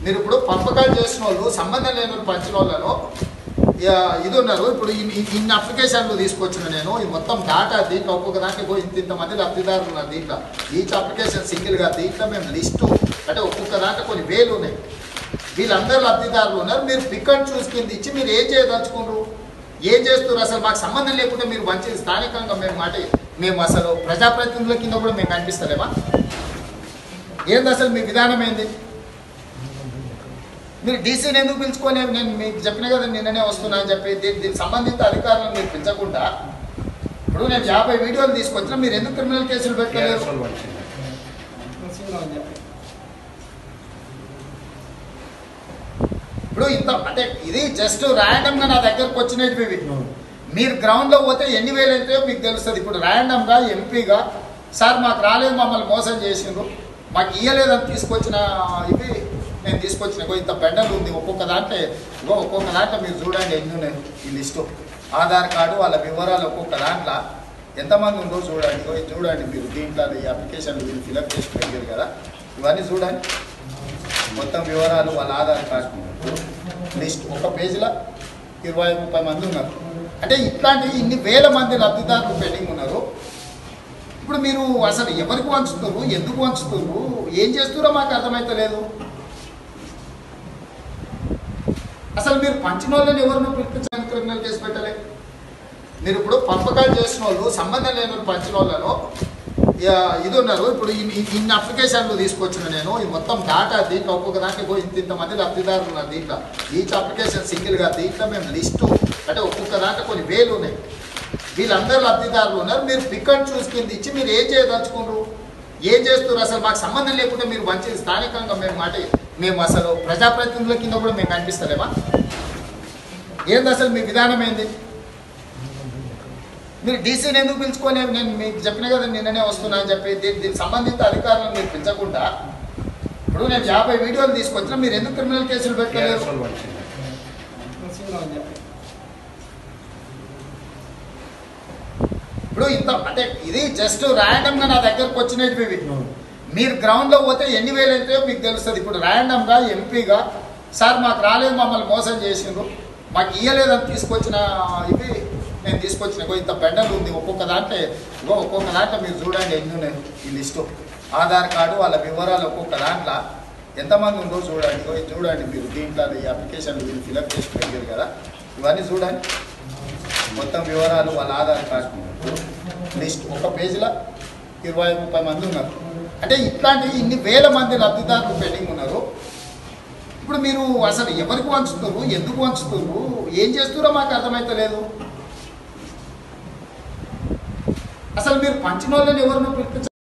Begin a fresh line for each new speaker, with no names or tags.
మీరు ఇప్పుడు పంపకాలు చేసిన వాళ్ళు సంబంధం లేని వాళ్ళు పంచిన వాళ్ళను ఇక ఇది ఉన్నారు ఇప్పుడు ఇన్ని ఇన్ని అప్లికేషన్లు తీసుకొచ్చిన నేను ఈ మొత్తం డాటా దీంట్లో ఒక్కొక్క దాంట్లో ఇంత ఇంతమంది లబ్ధిదారులు ఉన్నారు దీంట్లో ఈచ్ అప్లికేషన్ సింగిల్గా దీంట్లో మేము లిస్టు అంటే ఒక్కొక్క దాంట్లో కొన్ని వేలు ఉన్నాయి వీళ్ళందరూ లబ్ధిదారులు ఉన్నారు మీరు పిక్ అండ్ చూస్ కింద ఇచ్చి మీరు ఏం చేయదలుచుకున్నారు ఏం చేస్తున్నారు అసలు మాకు సంబంధం లేకుండా మీరు మంచి స్థానికంగా మేము మాట మేము అసలు ప్రజాప్రతినిధుల కింద కూడా మేము కనిపిస్తలేమా ఏంది అసలు మీ విధానం ఏంది మీరు డీసీని ఎందుకు పిలుచుకొని నేను మీకు చెప్పిన కదా నిన్ననే వస్తున్నా అని చెప్పి దీని దీనికి సంబంధిత అధికారులను మీరు పిలిచకుండా ఇప్పుడు నేను యాభై వీడియోలు తీసుకొచ్చినా మీరు ఎందుకు క్రిమినల్ కేసులు పెట్టలేదు ఇప్పుడు ఇంత అంటే ఇది జస్ట్ ర్యాండమ్ గా నా దగ్గరకు వచ్చినవి ఇవి మీరు గ్రౌండ్ లో పోతే ఎన్ని వేలు అవుతాయో మీకు తెలుస్తుంది ఇప్పుడు ర్యాండమ్ గా ఎంపీగా సార్ మాకు రాలేదు మమ్మల్ని మోసం చేసిండ్రు మాకు ఇయ్యలేదని తీసుకొచ్చిన ఇవి నేను తీసుకొచ్చిన ఇగో ఇంత పెండలు ఉంది ఒక్కొక్క దాంట్లో ఇగో ఒక్కొక్క దాంట్లో మీరు చూడండి ఎన్ని ఉన్నాయి ఈ లిస్టు ఆధార్ కార్డు వాళ్ళ వివరాలు ఒక్కొక్క దాంట్లో ఎంతమంది ఉందో చూడండి ఇగో ఇది చూడండి మీరు దీంట్లో ఈ అప్లికేషన్ మీరు ఫిలప్ చేసి పెట్టారు కదా ఇవన్నీ చూడండి మొత్తం వివరాలు వాళ్ళ ఆధార్ కార్డు లిస్ట్ ఒక పేజీలో ఇరవై ముప్పై మంది ఉన్నారు అంటే ఇట్లాంటి ఇన్ని వేల మంది లబ్ధిదారులు పెండింగ్ ఉన్నారు ఇప్పుడు మీరు అసలు ఎవరికి వంచుతున్నారు ఎందుకు వంచుతున్నారు ఏం చేస్తున్నారో మాకు అర్థమైతలేదు అసలు మీరు పంచిన వాళ్ళని ఎవరినో పిలిపించడానికి క్రిమినల్ కేసు పెట్టలే మీరు ఇప్పుడు పంపకాలు చేసిన వాళ్ళు సంబంధం లేని వాళ్ళు పంచిన వాళ్ళను ఇక ఇది ఉన్నారు ఇప్పుడు ఇన్ని ఇన్ని అప్లికేషన్లు తీసుకొచ్చిన నేను ఈ మొత్తం డాటా దీంట్లో ఒక్కొక్క దాంట్లో ఇంత ఇంతమంది లబ్ధిదారులు ఉన్నారు దీంట్లో ఈచ్ అప్లికేషన్ సింగిల్గా దీంట్లో మేము లిస్టు అంటే ఒక్కొక్క దాంట్లో కొన్ని వేలు ఉన్నాయి వీళ్ళందరూ లబ్ధిదారులు ఉన్నారు మీరు పిక్ అండ్ చూస్ కింద ఇచ్చి మీరు ఏం చేయదలుచుకున్నారు ఏం చేస్తున్నారు అసలు మాకు సంబంధం లేకుండా మీరు మంచి స్థానికంగా మేము మాట మేము అసలు ప్రజాప్రతినిధుల కింద కూడా మేము కనిపిస్తలేమా ఏంది అసలు మీ విధానం ఏంది మీరు డీసీని ఎందుకు పిలుచుకొని నేను మీకు చెప్పిన కదా నిన్ననే వస్తున్నా అని చెప్పి దీని దీనికి సంబంధిత అధికారులను మీరు పిలిచకుండా ఇప్పుడు నేను యాభై వీడియోలు తీసుకొచ్చినా మీరు ఎందుకు క్రిమినల్ కేసులు పెట్టలేదు ఇప్పుడు ఇంత అంటే ఇది జస్ట్ ర్యాండమ్ గా నా దగ్గరకు వచ్చినవి ఇవి మీరు గ్రౌండ్ లో పోతే ఎన్ని వేలు అవుతాయో మీకు తెలుస్తుంది ఇప్పుడు ర్యాండమ్ గా ఎంపీగా సార్ మాకు రాలేదు మమ్మల్ని మోసం చేసిండ్రు మాకు ఇయ్యలేదని తీసుకొచ్చిన ఇవి నేను తీసుకొచ్చిన ఇగో ఇంత పెండలు ఉంది ఒక్కొక్క దాంట్లో ఇగో ఒక్కొక్క దాంట్లో మీరు చూడండి ఎన్ని ఉన్నాయి ఈ లిస్టు ఆధార్ కార్డు వాళ్ళ వివరాలు ఒక్కొక్క దాంట్లో ఎంతమంది ఉందో చూడండి ఇగో ఇది చూడండి మీరు దీంట్లో ఈ అప్లికేషన్ మీరు ఫిలప్ చేసి పెట్టారు కదా ఇవన్నీ చూడండి మొత్తం వివరాలు వాళ్ళ ఆధార్ కార్డు లిస్ట్ ఒక పేజీలో ఇరవై ముప్పై మంది ఉన్నారు అంటే ఇట్లాంటి ఇన్ని వేల మంది లబ్ధిదారులు పెండింగ్ ఉన్నారు ఇప్పుడు మీరు అసలు ఎవరికి వంచుతున్నారు ఎందుకు వంచుతున్నారు ఏం చేస్తున్నారో మాకు అర్థమైతలేదు అసలు మీరు పంచిన వాళ్ళని ఎవరినో పిలిపించ